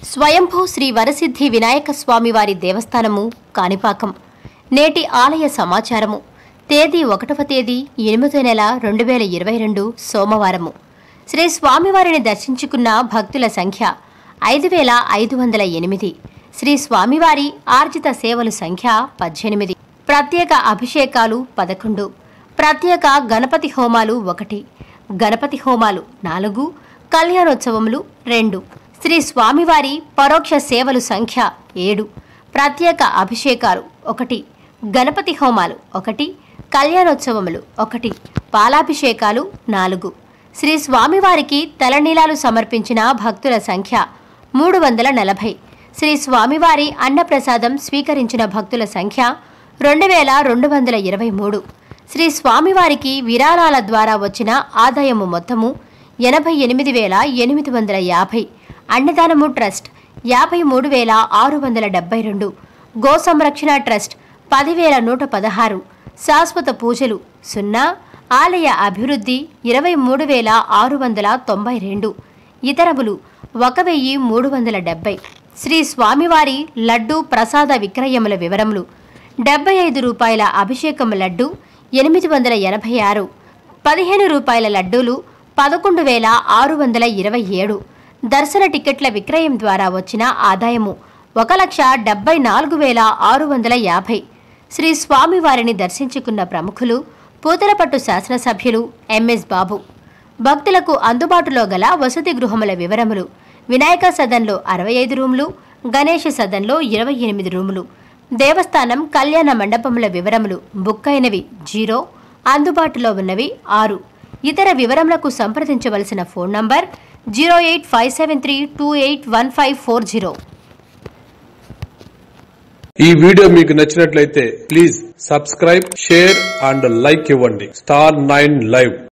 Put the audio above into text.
స్వయంభూ శ్రీ వరసిద్ధి వినాయక స్వామివారి దేవస్థానము కాణిపాకం నేటి ఆలయ సమాచారము తేదీ ఒకటవ తేదీ ఎనిమిదో నెల రెండు వేల ఇరవై రెండు సోమవారము శ్రీ స్వామివారిని దర్శించుకున్న భక్తుల సంఖ్య ఐదు వేల ఐదు వందల ఎనిమిది శ్రీ స్వామివారి ఆర్జిత సేవలు సంఖ్య పద్దెనిమిది ప్రత్యేక అభిషేకాలు పదకొండు ప్రత్యేక గణపతి హోమాలు ఒకటి గణపతి హోమాలు నాలుగు కళ్యాణోత్సవములు రెండు శ్రీ స్వామివారి పరోక్ష సేవలు సంఖ్య ఏడు ప్రత్యేక అభిషేకాలు ఒకటి గణపతి హోమాలు ఒకటి కళ్యాణోత్సవములు ఒకటి పాలాభిషేకాలు నాలుగు శ్రీ స్వామివారికి తలనీలాలు సమర్పించిన భక్తుల సంఖ్య మూడు వందల నలభై శ్రీ స్వామివారి అన్నప్రసాదం స్వీకరించిన భక్తుల సంఖ్య రెండు వేల రెండు వందల ఇరవై మూడు శ్రీ స్వామివారికి విరాళాల ద్వారా వచ్చిన ఆదాయము మొత్తము ఎనభై ఎనిమిది వేల ఎనిమిది వందల యాభై అన్నదానము ట్రస్ట్ యాభై మూడు వేల ఆరు వందల డెబ్బై రెండు గో సంరక్షణ ట్రస్ట్ పదివేల నూట పదహారు శాశ్వత పూజలు సున్నా ఆలయ అభివృద్ధి ఇరవై మూడు వేల ఆరు వందల తొంభై రెండు ఇతరములు ఒక వెయ్యి మూడు వందల డెబ్బై శ్రీ స్వామివారి లడ్డు ప్రసాద విక్రయముల వివరములు డెబ్బై ఐదు రూపాయల అభిషేకం లడ్డు ఎనిమిది వందల ఎనభై ఆరు పదిహేను రూపాయల లడ్డూలు పదకొండు వేల ఆరు వందల ఇరవై ఏడు దర్శన టికెట్ల విక్రయం ద్వారా వచ్చిన ఆదాయము ఒక లక్ష డెబ్బై నాలుగు వేల ఆరు వందల యాభై శ్రీ స్వామివారిని దర్శించుకున్న ప్రముఖులు పూతలపట్టు శాసనసభ్యులు ఎంఎస్ బాబు భక్తులకు అందుబాటులో గల వసతి గృహముల వివరములు వినాయక సదన్లో అరవై ఐదు రూములు గణేష సదన్లో ఇరవై ఎనిమిది రూములు దేవస్థానం కళ్యాణ మండపముల వివరములు బుక్ అయినవి జీరో అందుబాటులో ఉన్నవి ఆరు ఇతర వివరములకు సంప్రదించవలసిన phone number zero eight five seven three two eight one five four zero ఈ వీడియో మీకు నచ్చినట్లయితే please subscribe share and like ఇవ్వండి స్టార్ నైన్ లైవ్